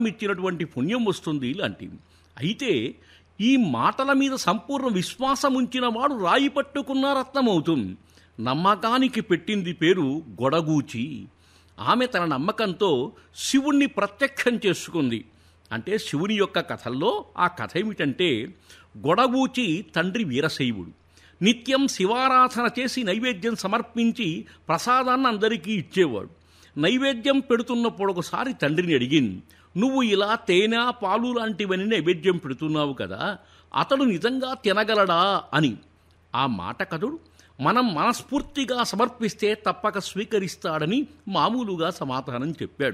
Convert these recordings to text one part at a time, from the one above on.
ఇచ్చినటువంటి పుణ్యం వస్తుంది లాంటివి అయితే ఈ మాటల మీద సంపూర్ణ విశ్వాసం ఉంచిన వాడు రాయి పట్టుకున్న రత్నమవుతుంది నమ్మకానికి పెట్టింది పేరు గొడగూచి ఆమె తన నమ్మకంతో శివుణ్ణి ప్రత్యక్షం చేసుకుంది అంటే శివుని యొక్క కథల్లో ఆ కథ ఏమిటంటే గొడగూచి తండ్రి వీరశైవుడు నిత్యం శివారాధన చేసి నైవేద్యం సమర్పించి ప్రసాదాన్ని అందరికీ ఇచ్చేవాడు నైవేద్యం పెడుతున్నప్పుడు ఒకసారి తండ్రిని అడిగింది నువ్వు ఇలా తేనె పాలు లాంటివన్నీ నైవేద్యం పెడుతున్నావు కదా అతడు నిజంగా తినగలడా అని ఆ మాట కథుడు మనం మనస్ఫూర్తిగా సమర్పిస్తే తప్పక స్వీకరిస్తాడని మామూలుగా సమాధానం చెప్పాడు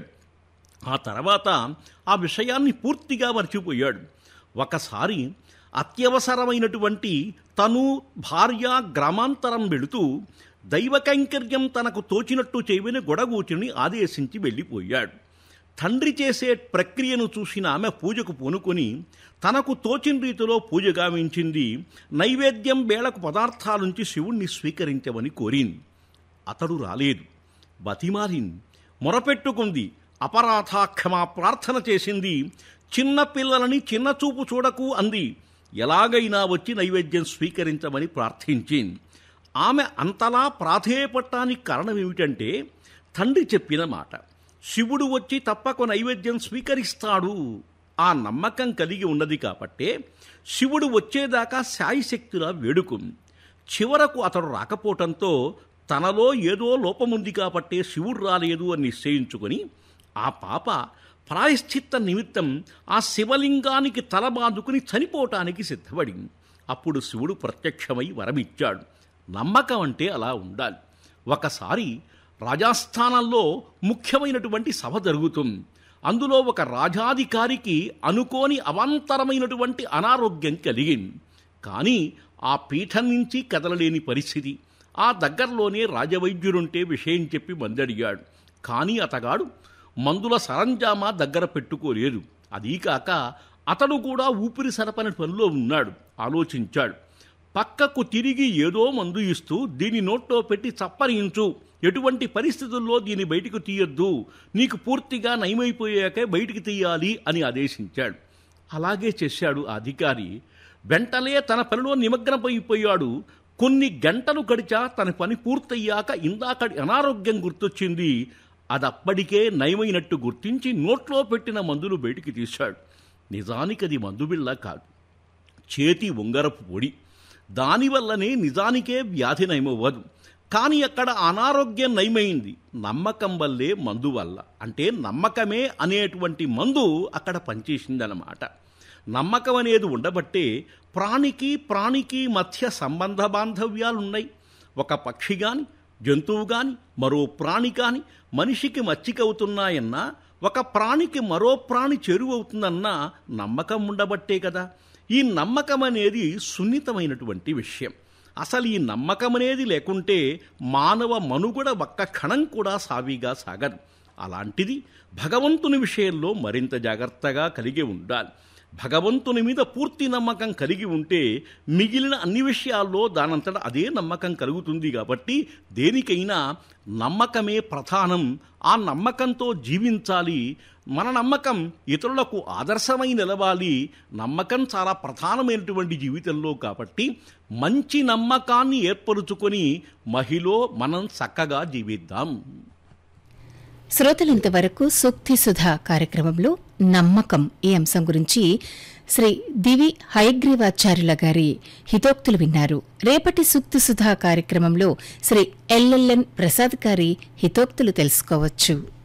ఆ తర్వాత ఆ విషయాన్ని పూర్తిగా మర్చిపోయాడు ఒకసారి అత్యవసరమైనటువంటి తను భార్య గ్రామాంతరం వెళుతూ దైవకైంకర్యం తనకు తోచినట్టు చేయమని గొడగూచుని ఆదేశించి వెళ్ళిపోయాడు తండ్రి చేసే ప్రక్రియను చూసిన ఆమె పూజకు పూనుకొని తనకు తోచిన రీతిలో పూజ గావించింది నైవేద్యం వేళకు పదార్థాలుంచి శివుణ్ణి స్వీకరించమని కోరింది అతడు రాలేదు బతిమాలింది మొరపెట్టుకుంది అపరాధాక్షమా ప్రార్థన చేసింది చిన్న పిల్లలని చిన్న చూపు చూడకు అంది ఎలాగైనా వచ్చి నైవేద్యం స్వీకరించమని ప్రార్థించింది ఆమె అంతలా ప్రాధేయపట్టానికి కారణం ఏమిటంటే తండ్రి చెప్పిన మాట శివుడు వచ్చి తప్పక నైవేద్యం స్వీకరిస్తాడు ఆ నమ్మకం కలిగి ఉన్నది కాబట్టే శివుడు వచ్చేదాకా శాయిశక్తులా వేడుకుంది చివరకు అతడు రాకపోవటంతో తనలో ఏదో లోపముంది కాబట్టే శివుడు రాలేదు అని నిశ్చయించుకొని ఆ పాప ప్రాయశ్చిత్త నిమిత్తం ఆ శివలింగానికి తలబాదుకుని చనిపోవటానికి సిద్ధపడింది అప్పుడు శివుడు ప్రత్యక్షమై వరమిచ్చాడు నమ్మకం అంటే అలా ఉండాలి ఒకసారి రాజస్థానంలో ముఖ్యమైనటువంటి సభ జరుగుతుంది అందులో ఒక రాజాధికారికి అనుకోని అవాంతరమైనటువంటి అనారోగ్యం కలిగింది కానీ ఆ పీఠం నుంచి కదలలేని పరిస్థితి ఆ దగ్గరలోనే రాజవైద్యుడుంటే విషయం చెప్పి మందడిగాడు కానీ అతగాడు మందుల సరంజామా దగ్గర పెట్టుకోలేదు అదీకాక అతడు కూడా ఊపిరి సరపని పనిలో ఉన్నాడు ఆలోచించాడు పక్కకు తిరిగి ఏదో మందు ఇస్తూ దీని నోట్లో పెట్టి చప్పరించు ఎటువంటి పరిస్థితుల్లో దీన్ని బయటికి తీయొద్దు నీకు పూర్తిగా నయమైపోయాకే బయటికి తీయాలి అని ఆదేశించాడు అలాగే చేశాడు ఆ అధికారి వెంటనే తన పనిలో నిమగ్నమైపోయాడు కొన్ని గంటలు గడిచా తన పని పూర్తయ్యాక ఇందాకడి అనారోగ్యం గుర్తొచ్చింది అది అప్పటికే నయమైనట్టు గుర్తించి నోట్లో పెట్టిన మందులు బయటికి తీశాడు నిజానికి అది మందు బిళ్ళ కాదు చేతి ఉంగరపు పొడి దానివల్లనే నిజానికే వ్యాధి నయమవ్వదు కానీ అక్కడ అనారోగ్యం నయమైంది నమ్మకం వల్లే మందు వల్ల అంటే నమ్మకమే అనేటువంటి మందు అక్కడ పనిచేసిందనమాట నమ్మకం అనేది ఉండబట్టే ప్రాణికి ప్రాణికి మధ్య సంబంధ బాంధవ్యాలున్నాయి ఒక పక్షి గాని జంతువు గాని మరో ప్రాణి కాని మనిషికి మచ్చికవుతున్నాయన్నా ఒక ప్రాణికి మరో ప్రాణి చెరువవుతుందన్నా నమ్మకం ఉండబట్టే కదా ఈ నమ్మకం అనేది సున్నితమైనటువంటి విషయం అసలు ఈ నమ్మకం అనేది లేకుంటే మానవ మనుగడ ఒక్క క్షణం కూడా సావిగా సాగదు అలాంటిది భగవంతుని విషయంలో మరింత జాగ్రత్తగా కలిగి ఉండాలి భగవంతుని మీద పూర్తి నమ్మకం కలిగి ఉంటే మిగిలిన అన్ని విషయాల్లో దానంతట అదే నమ్మకం కలుగుతుంది కాబట్టి దేనికైనా నమ్మకమే ప్రధానం ఆ నమ్మకంతో జీవించాలి మన నమ్మకం ఇతరులకు ఆదర్శమై నిలవాలి నమ్మకం చాలా ప్రధానమైనటువంటి జీవితంలో కాబట్టి మంచి నమ్మకాన్ని ఏర్పరుచుకొని మహిలో మనం చక్కగా జీవిద్దాం శ్రోతలింతవరకు సూక్తి సుధా కార్యక్రమంలో నమ్మకం ఈ అంశం గురించి శ్రీ దివి హయగ్రీవాచార్యుల గారి హితోక్తులు విన్నారు రేపటి సూక్తి సుధా కార్యక్రమంలో శ్రీ ఎల్ఎల్ఎన్ ప్రసాద్ గారి హితోక్తులు తెలుసుకోవచ్చు